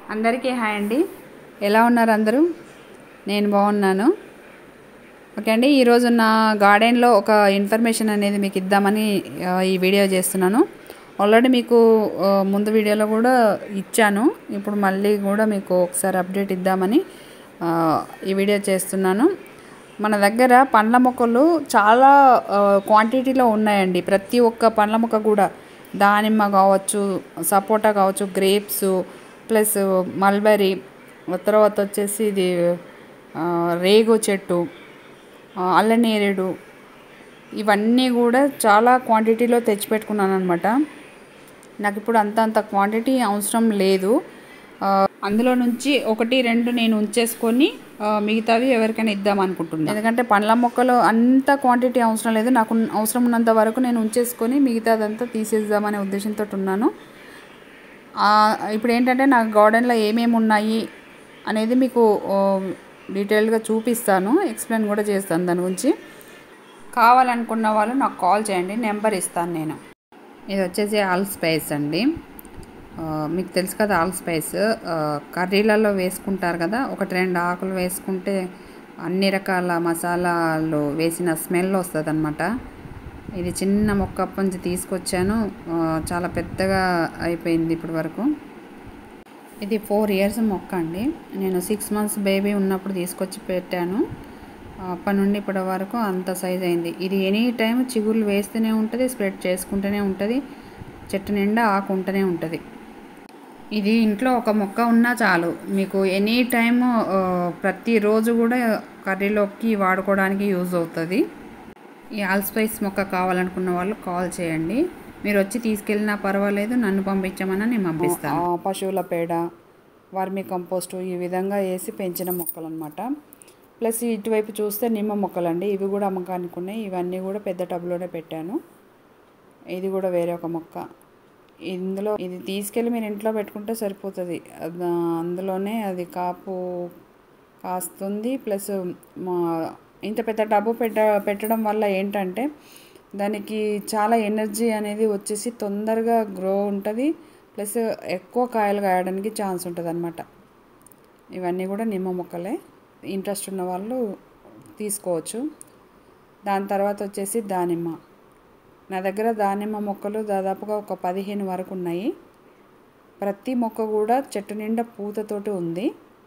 అందరికీ హాయ్ అండి ఎలా ఉన్నారు అందరూ నేను బాగున్నాను ఓకే అండి ఈరోజు నా గార్డెన్లో ఒక ఇన్ఫర్మేషన్ అనేది మీకు ఇద్దామని ఆ, ఈ వీడియో చేస్తున్నాను ఆల్రెడీ మీకు ఆ, ముందు వీడియోలో కూడా ఇచ్చాను ఇప్పుడు మళ్ళీ కూడా మీకు ఒకసారి అప్డేట్ ఇద్దామని ఆ, ఈ వీడియో చేస్తున్నాను మన దగ్గర పండ్ల మొక్కలు చాలా క్వాంటిటీలో ఉన్నాయండి ప్రతి ఒక్క పండ్ల మొక్క కూడా దానిమ్మ కావచ్చు సపోటా కావచ్చు గ్రేప్స్ ప్లస్ మల్బరీ తర్వాత వచ్చేసి ఇది ఆ, రేగు చెట్టు ఆ, అల్లనేరేడు ఇవన్నీ కూడా చాలా క్వాంటిటీలో తెచ్చిపెట్టుకున్నాను అనమాట నాకు ఇప్పుడు అంత అంత క్వాంటిటీ అవసరం లేదు ఆ, అందులో నుంచి ఒకటి రెండు నేను ఉంచేసుకొని ఆ, మిగతావి ఎవరికైనా ఇద్దాం అనుకుంటున్నాను ఎందుకంటే పండ్ల మొక్కలు అంత క్వాంటిటీ అవసరం లేదు నాకు ఉన్న- అవసరం ఉన్నంత వరకు నేను ఉంచేసుకొని మిగతాదంతా తీసేద్దామనే ఉద్దేశంతో ఉన్నాను ఆ, ఇప్పుడు ఏంటంటే నా గార్డెన్లో ఏమేమి ఉన్నాయి అనేది మీకు ఆ, డీటెయిల్గా చూపిస్తాను ఎక్స్ప్లెయిన్ కూడా చేస్తాను దాని గురించి కావాలనుకున్న వాళ్ళు నాకు కాల్ చేయండి నెంబర్ ఇస్తాను నేను ఇది వచ్చేసి ఆల్ స్పైస్ అండి ఆ, మీకు తెలుసు కదా ఆల్ స్పైస్ ఆ, కర్రీలలో వేసుకుంటారు కదా ఒకటి రెండు ఆకులు వేసుకుంటే అన్ని రకాల మసాలాలు వేసిన స్మెల్ వస్తుంది అనమాట ఇది చిన్న మొక్క అప్పటి నుంచి తీసుకొచ్చాను ఆ, చాలా పెద్దగా అయిపోయింది ఇప్పటి వరకు ఇది ఫోర్ ఇయర్స్ మొక్క అండి నేను సిక్స్ మంత్స్ బేబీ ఉన్నప్పుడు తీసుకొచ్చి పెట్టాను అప్పటి నుండి ఇప్పటి వరకు అంత సైజ్ అయింది ఇది ఎనీ టైం చిగుర్లు వేస్తూనే ఉంటుంది స్ప్రెడ్ చేసుకుంటూనే ఉంటుంది చెట్టు నిండా ఆకు ఉంటూనే ఉంటుంది ఇది ఇంట్లో ఒక మొక్క ఉన్నా చాలు మీకు ఎనీ టైం ప్రతిరోజు కూడా కర్రీలోకి వాడుకోవడానికి యూజ్ అవుతుంది ఈ ఆల్స్పైస్ మొక్క కావాలనుకున్న వాళ్ళు కాల్ చేయండి మీరు వచ్చి తీసుకెళ్ళినా పర్వాలేదు నన్ను పంపించమని నేను పంపిస్తాను పశువుల పేడ వర్మి కంపోస్టు ఈ విధంగా వేసి పెంచిన మొక్కలు అనమాట ప్లస్ ఇటువైపు చూస్తే నిమ్మ మొక్కలండి ఇవి కూడా అమ్మకానికి ఉన్నాయి ఇవన్నీ కూడా పెద్ద టబ్లోనే పెట్టాను ఇది కూడా వేరే ఒక మొక్క ఇందులో ఇది తీసుకెళ్ళి మీరు ఇంట్లో పెట్టుకుంటే సరిపోతుంది అది అందులోనే అది కాపు కాస్తుంది ప్లస్ మా ఇంత పెద్ద డబ్బు పెట్ట పెట్టడం వల్ల ఏంటంటే దానికి చాలా ఎనర్జీ అనేది వచ్చేసి తొందరగా గ్రో ఉంటుంది ప్లస్ ఎక్కువ కాయలు కాయడానికి ఛాన్స్ ఉంటుంది అనమాట ఇవన్నీ కూడా నిమ్మ మొక్కలే ఇంట్రెస్ట్ ఉన్న వాళ్ళు తీసుకోవచ్చు దాని తర్వాత వచ్చేసి దానిమ్మ నా దగ్గర దానిమ్మ మొక్కలు దాదాపుగా ఒక పదిహేను వరకు ఉన్నాయి ప్రతి మొక్క కూడా చెట్టు నిండా పూతతోటి ఉంది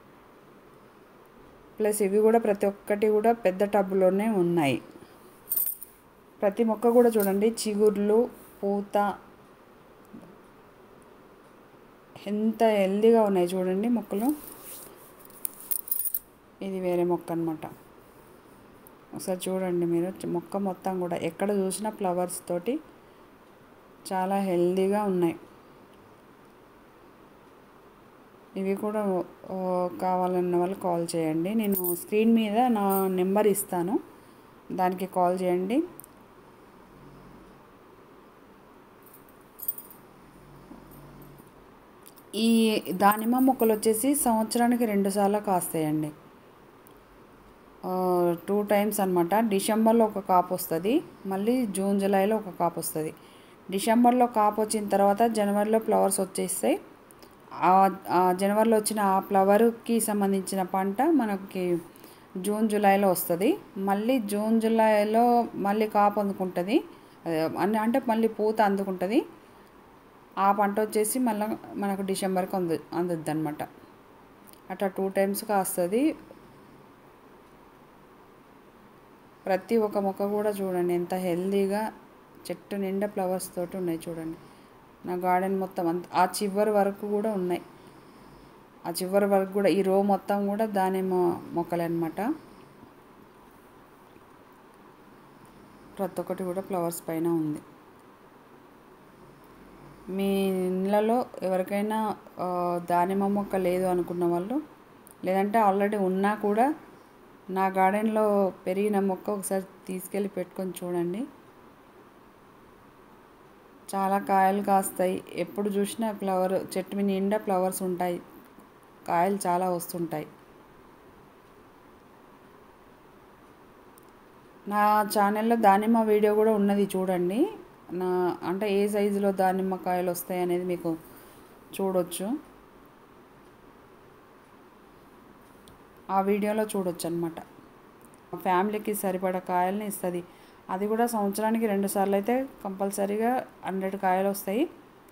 ప్లస్ ఇవి కూడా ప్రతి ఒక్కటి కూడా పెద్ద టబ్లోనే ఉన్నాయి ప్రతి మొక్క కూడా చూడండి చిగుర్లు పూత ఎంత హెల్దీగా ఉన్నాయి చూడండి మొక్కలు ఇది వేరే మొక్క అనమాట ఒకసారి చూడండి మీరు మొక్క మొత్తం కూడా ఎక్కడ చూసినా ఫ్లవర్స్ తోటి చాలా హెల్దీగా ఉన్నాయి ఇవి కూడా ఓ, కావాలన్న వాళ్ళు కాల్ చేయండి నేను స్క్రీన్ మీద నా నెంబర్ ఇస్తాను దానికి కాల్ చేయండి ఈ దానిమ్మ మొక్కలు వచ్చేసి సంవత్సరానికి రెండు సార్లు కాస్తాయండి టూ టైమ్స్ అనమాట డిసెంబర్లో ఒక కాపు వస్తుంది మళ్ళీ జూన్ జూలైలో ఒక కాపు వస్తుంది డిసెంబర్లో కాపు వచ్చిన తర్వాత జనవరిలో ఫ్లవర్స్ వచ్చేస్తాయి ఆ- ఆ జనవరిలో వచ్చిన ఆ ఫ్లవర్కి సంబంధించిన పంట మనకి జూన్ జూలైలో వస్తుంది మళ్ళీ జూన్ జూలైలో మళ్ళీ కాపు అందుకుంటుంది అదే, అన్ని- అంటే మళ్ళీ పూత అందుకుంటుంది ఆ పంట వచ్చేసి మళ్ళీ మనకు డిసెంబర్కి అందు అందుద్ది అనమాట అట్లా టూ టైమ్స్ కాస్తుంది ప్రతి ఒక్క మొక్క కూడా చూడండి ఎంత హెల్దీగా చెట్టు నిండా ఫ్లవర్స్ తోటి ఉన్నాయి చూడండి నా గార్డెన్ మొత్తం అంత ఆ చివరి వరకు కూడా ఉన్నాయి ఆ చివరి వరకు కూడా ఈ రో మొత్తం కూడా దానిమ్మ మొక్కలే అనమాట ప్రతి ఒక్కటి కూడా ఫ్లవర్స్ పైన ఉంది మీ ఇళ్ళలో ఎవరికైనా ఆ, దానిమ్మ మొక్క లేదు అనుకున్న వాళ్ళు లేదంటే ఆల్రెడీ ఉన్నా కూడా నా గార్డెన్లో పెరిగిన మొక్క ఒకసారి తీసుకెళ్ళి పెట్టుకొని చూడండి చాలా కాయలు కాస్తాయి ఎప్పుడు చూసినా ఫ్లవర్ చెట్టు మీద నిండా ఫ్లవర్స్ ఉంటాయి కాయలు చాలా వస్తుంటాయి నా ఛానల్లో దానిమ్మ వీడియో కూడా ఉన్నది చూడండి నా అంటే ఏ సైజులో దానిమ్మకాయలు వస్తాయి అనేది మీకు చూడొచ్చు ఆ వీడియోలో చూడొచ్చు అనమాట ఫ్యామిలీకి సరిపడా కాయల్ని ఇస్తుంది అది కూడా సంవత్సరానికి రెండు సార్లు అయితే కంపల్సరీగా హండ్రెడ్ కాయలు వస్తాయి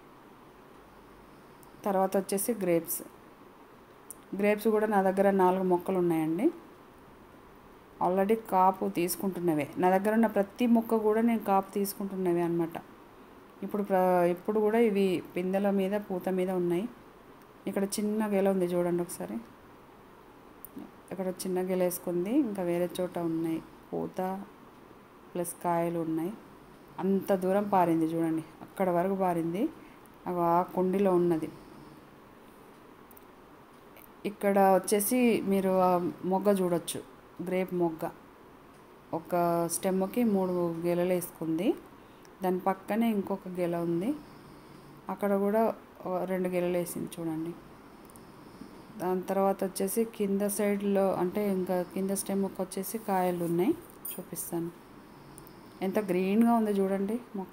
తర్వాత వచ్చేసి గ్రేప్స్ గ్రేప్స్ కూడా నా దగ్గర నాలుగు మొక్కలు ఉన్నాయండి ఆల్రెడీ కాపు తీసుకుంటున్నవే నా దగ్గర ఉన్న ప్రతి మొక్క కూడా నేను కాపు తీసుకుంటున్నవే అనమాట ఇప్పుడు ప్ర ఇప్పుడు కూడా ఇవి పిందెల మీద పూత మీద ఉన్నాయి ఇక్కడ చిన్న గెల ఉంది చూడండి ఒకసారి ఇక్కడ చిన్న గెల వేసుకుంది ఇంకా వేరే చోట ఉన్నాయి పూత ప్లస్ కాయలు ఉన్నాయి అంత దూరం పారింది చూడండి అక్కడ వరకు పారింది అవి ఆ కుండీలో ఉన్నది ఇక్కడ వచ్చేసి మీరు ఆ మొగ్గ చూడొచ్చు గ్రేప్ మొగ్గ ఒక స్టెమ్కి మూడు గెలలు వేసుకుంది దాని పక్కనే ఇంకొక గెల ఉంది అక్కడ కూడా ఓ రెండు గెలలు వేసింది చూడండి దాని తర్వాత వచ్చేసి కింద సైడ్లో అంటే ఇంకా కింద స్టెమ్కి వచ్చేసి కాయలు ఉన్నాయి చూపిస్తాను ఎంత గ్రీన్గా ఉంది చూడండి మొక్క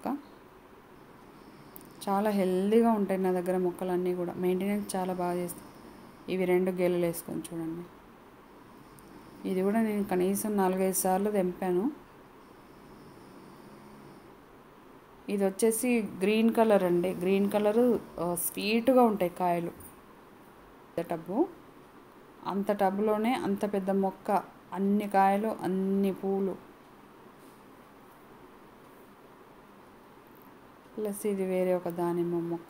చాలా హెల్దీగా ఉంటాయి నా దగ్గర మొక్కలన్నీ కూడా మెయింటెనెన్స్ చాలా బాగా చేస్తాయి ఇవి రెండు గెలలు వేసుకొని చూడండి ఇది కూడా నేను కనీసం నాలుగైదు సార్లు తెంపాను ఇది వచ్చేసి గ్రీన్ కలర్ అండి గ్రీన్ కలరు స్వీట్గా ఉంటాయి కాయలు టబ్బు అంత టబ్బులోనే అంత పెద్ద మొక్క అన్ని కాయలు అన్ని పూలు ప్లస్ ఇది వేరే ఒక దానిమ్మ మొక్క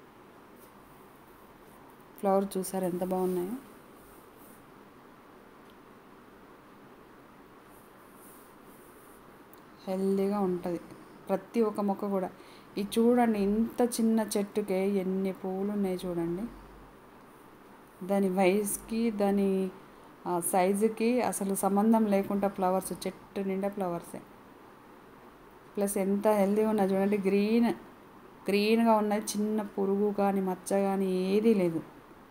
ఫ్లవర్ చూసారు ఎంత బాగున్నాయో హెల్దీగా ఉంటుంది ప్రతి ఒక్క మొక్క కూడా ఇది చూడండి ఇంత చిన్న చెట్టుకే ఎన్ని పువ్వులు ఉన్నాయి చూడండి దాని వయసుకి దాని సైజుకి అసలు సంబంధం లేకుండా ఫ్లవర్స్ చెట్టు నిండా ఫ్లవర్సే ప్లస్ ఎంత హెల్దీగా ఉన్నాయి చూడండి గ్రీన్ గ్రీన్గా ఉన్నాయి చిన్న పురుగు కానీ మచ్చ కానీ ఏదీ లేదు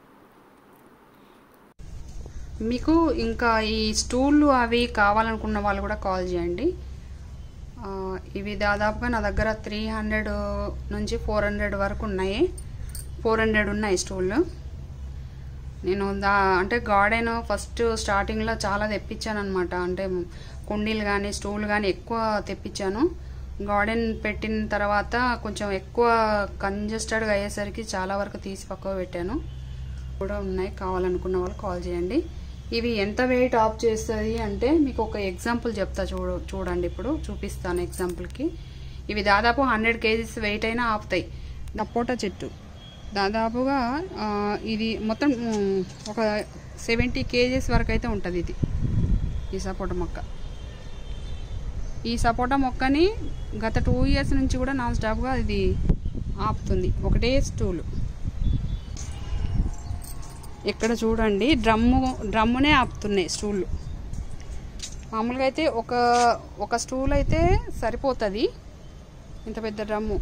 మీకు ఇంకా ఈ స్టూళ్ళు అవి కావాలనుకున్న వాళ్ళు కూడా కాల్ చేయండి ఆ, ఇవి దాదాపుగా నా దగ్గర త్రీ హండ్రెడ్ నుంచి ఫోర్ హండ్రెడ్ వరకు ఉన్నాయి ఫోర్ హండ్రెడ్ ఉన్నాయి స్టూళ్ళు నేను దా అంటే గార్డెన్ ఫస్ట్ స్టార్టింగ్లో చాలా తెప్పించాను అనమాట అంటే కుండీలు కానీ స్టూల్ కానీ ఎక్కువ తెప్పించాను గార్డెన్ పెట్టిన తర్వాత కొంచెం ఎక్కువ కంజెస్టెడ్గా అయ్యేసరికి చాలా వరకు తీసి పక్కకు పెట్టాను కూడా ఉన్నాయి కావాలనుకున్న వాళ్ళు కాల్ చేయండి ఇవి ఎంత వెయిట్ ఆఫ్ చేస్తుంది అంటే మీకు ఒక ఎగ్జాంపుల్ చెప్తా చూడ చూడండి ఇప్పుడు చూపిస్తాను ఎగ్జాంపుల్కి ఇవి దాదాపు హండ్రెడ్ కేజీస్ వెయిట్ అయినా ఆపుతాయి సపోటా చెట్టు దాదాపుగా ఆ, ఇది మొత్తం ఉమ్, ఒక సెవెంటీ కేజీస్ వరకు అయితే ఉంటుంది ఇది ఈ సపోటా మొక్క ఈ సపోటా మొక్కని గత టూ ఇయర్స్ నుంచి కూడా నాన్ స్టాప్గా ఇది ఆపుతుంది ఒకటే స్టూలు ఇక్కడ చూడండి డ్రమ్ము డ్రమ్మునే ఆపుతున్నాయి స్టూళ్ళు మామూలుగా అయితే ఒక ఒక స్టూల్ అయితే సరిపోతుంది ఇంత పెద్ద డ్రమ్ము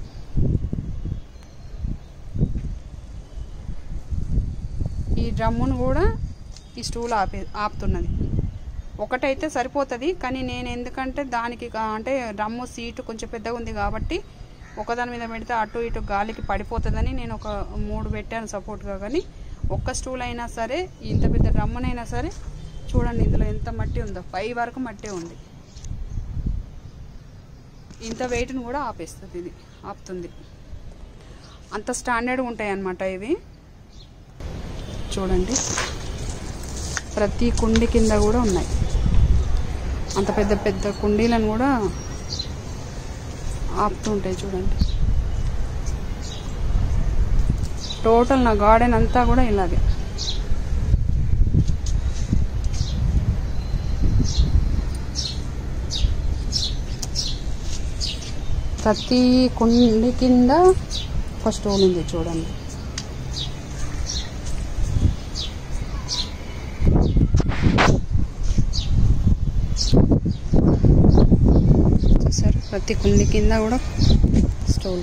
ఈ డ్రమ్మును కూడా ఈ స్టూల్ ఆపే ఆపుతున్నది ఒకటైతే సరిపోతుంది కానీ నేను ఎందుకంటే దానికి కా- అంటే డ్రమ్ము సీటు కొంచెం పెద్దగా ఉంది కాబట్టి ఒకదాని మీద పెడితే అటు ఇటు గాలికి పడిపోతుందని నేను ఒక మూడు పెట్టాను సపోర్ట్గా కానీ ఒక్క స్టూల్ అయినా సరే ఇంత పెద్ద డ్రమ్మునైనా సరే చూడండి ఇందులో ఎంత మట్టి ఉందో పై వరకు మట్టి ఉంది ఇంత వెయిట్ను కూడా ఆపేస్తుంది ఇది ఆపుతుంది అంత స్టాండర్డ్గా ఉంటాయి అన్నమాట ఇవి చూడండి ప్రతి కుండి కింద కూడా ఉన్నాయి అంత పెద్ద పెద్ద కుండీలను కూడా ఆపుతుంటాయి చూడండి టోటల్ నా గార్డెన్ అంతా కూడా ఇలాగే ప్రతి కుండి కింద ఒక స్టోన్ ఉంది చూడండి చూసారు ప్రతి కుండి కింద కూడా స్టోన్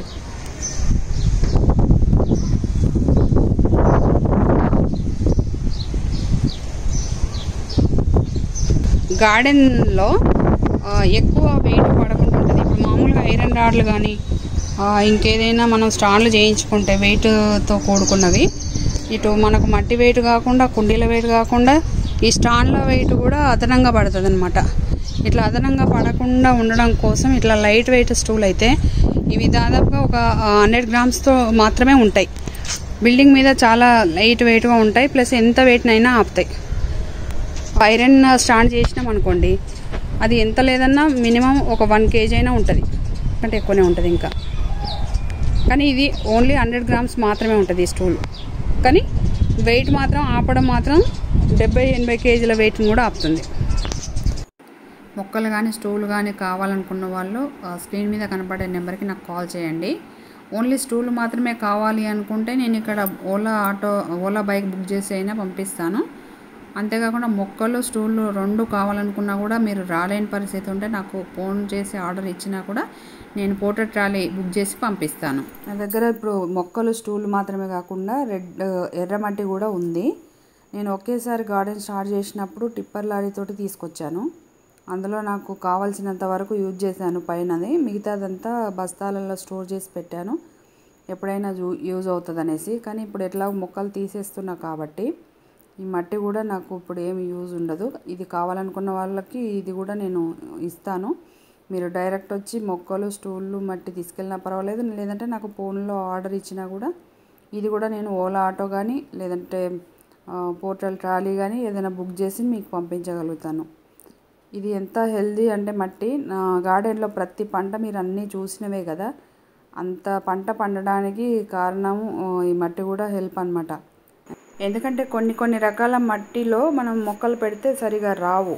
గార్డెన్లో ఆ, ఎక్కువ వెయిట్ పడకుండా ఉంటుంది ఇప్పుడు మామూలుగా ఐరన్ రాడ్లు కానీ ఇంకేదైనా మనం స్టాండ్లు చేయించుకుంటే వెయిట్తో కూడుకున్నవి ఇటు మనకు మట్టి వెయిట్ కాకుండా కుండీల వెయిట్ కాకుండా ఈ స్టాండ్ల వెయిట్ కూడా అదనంగా పడుతుంది అనమాట ఇట్లా అదనంగా పడకుండా ఉండడం కోసం ఇట్లా లైట్ వెయిట్ స్టూల్ అయితే ఇవి దాదాపుగా ఒక హండ్రెడ్ గ్రామ్స్తో మాత్రమే ఉంటాయి బిల్డింగ్ మీద చాలా లైట్ వెయిట్గా ఉంటాయి ప్లస్ ఎంత వెయిట్నైనా ఆపుతాయి ఐరన్ స్టాండ్ చేసినాం అనుకోండి అది ఎంత లేదన్నా మినిమం ఒక వన్ కేజీ అయినా ఉంటుంది అంటే ఎక్కువనే ఉంటుంది ఇంకా కానీ ఇది ఓన్లీ హండ్రెడ్ గ్రామ్స్ మాత్రమే ఉంటుంది ఈ స్టూల్ కానీ వెయిట్ మాత్రం ఆపడం మాత్రం డెబ్బై ఎనభై కేజీల వెయిట్ని కూడా ఆపుతుంది మొక్కలు కానీ స్టూల్ కానీ కావాలనుకున్న వాళ్ళు ఆ, స్క్రీన్ మీద కనపడే నెంబర్కి నాకు కాల్ చేయండి ఓన్లీ స్టూల్ మాత్రమే కావాలి అనుకుంటే నేను ఇక్కడ Ola auto Ola bike book చేసి అయినా పంపిస్తాను అంతేకాకుండా మొక్కలు స్టూళ్ళు రెండు కావాలనుకున్నా కూడా మీరు రాలేని పరిస్థితి ఉంటే నాకు ఫోన్ చేసి ఆర్డర్ ఇచ్చినా కూడా నేను పోటర్ ట్రాలీ బుక్ చేసి పంపిస్తాను నా దగ్గర ఇప్పుడు మొక్కలు స్టూల్ మాత్రమే కాకుండా రెడ్ ఎర్రమట్టి కూడా ఉంది నేను ఒకేసారి గార్డెన్ స్టార్ట్ చేసినప్పుడు టిప్పర్ లారీతోటి తీసుకొచ్చాను అందులో నాకు కావాల్సినంత వరకు యూజ్ చేశాను పైనది మిగతాదంతా బస్తాలలో స్టోర్ చేసి పెట్టాను ఎప్పుడైనా యూ- యూజ్ అవుతుంది అనేసి కానీ ఇప్పుడు ఎట్లా మొక్కలు తీసేస్తున్నా కాబట్టి ఈ మట్టి కూడా నాకు ఇప్పుడు ఏమి యూజ్ ఉండదు ఇది కావాలనుకున్న వాళ్ళకి ఇది కూడా నేను ఇస్తాను మీరు డైరెక్ట్ వచ్చి మొక్కలు స్టూళ్ళు మట్టి తీసుకెళ్ళినా పర్వాలేదు లేదంటే నాకు ఫోన్లో ఆర్డర్ ఇచ్చినా కూడా ఇది కూడా నేను ఓలా ఆటో కానీ లేదంటే ఆ, పోర్టల్ ట్రాలీ కానీ ఏదైనా బుక్ చేసి మీకు పంపించగలుగుతాను ఇది ఎంత హెల్దీ అంటే మట్టి నా గార్డెన్లో ప్రతి పంట మీరు అన్నీ చూసినవే కదా అంత పంట పండడానికి కారణము ఆ, ఈ మట్టి కూడా హెల్ప్ అన్నమాట ఎందుకంటే కొన్ని కొన్ని రకాల మట్టిలో మనం మొక్కలు పెడితే సరిగా రావు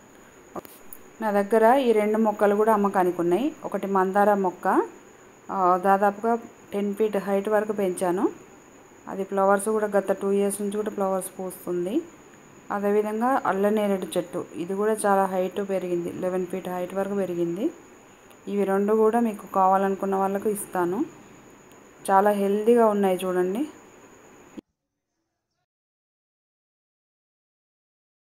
నా దగ్గర ఈ రెండు మొక్కలు కూడా అమ్మకానికి ఉన్నాయి ఒకటి మందార మొక్క ఆ, దాదాపుగా టెన్ ఫీట్ హైట్ వరకు పెంచాను అది ఫ్లవర్స్ కూడా గత టూ ఇయర్స్ నుంచి కూడా ఫ్లవర్స్ పూస్తుంది అదేవిధంగా అల్లనేరేడు చెట్టు ఇది కూడా చాలా హైట్ పెరిగింది లెవెన్ ఫీట్ హైట్ వరకు పెరిగింది ఇవి రెండు కూడా మీకు కావాలనుకున్న వాళ్ళకు ఇస్తాను చాలా హెల్తీగా ఉన్నాయి చూడండి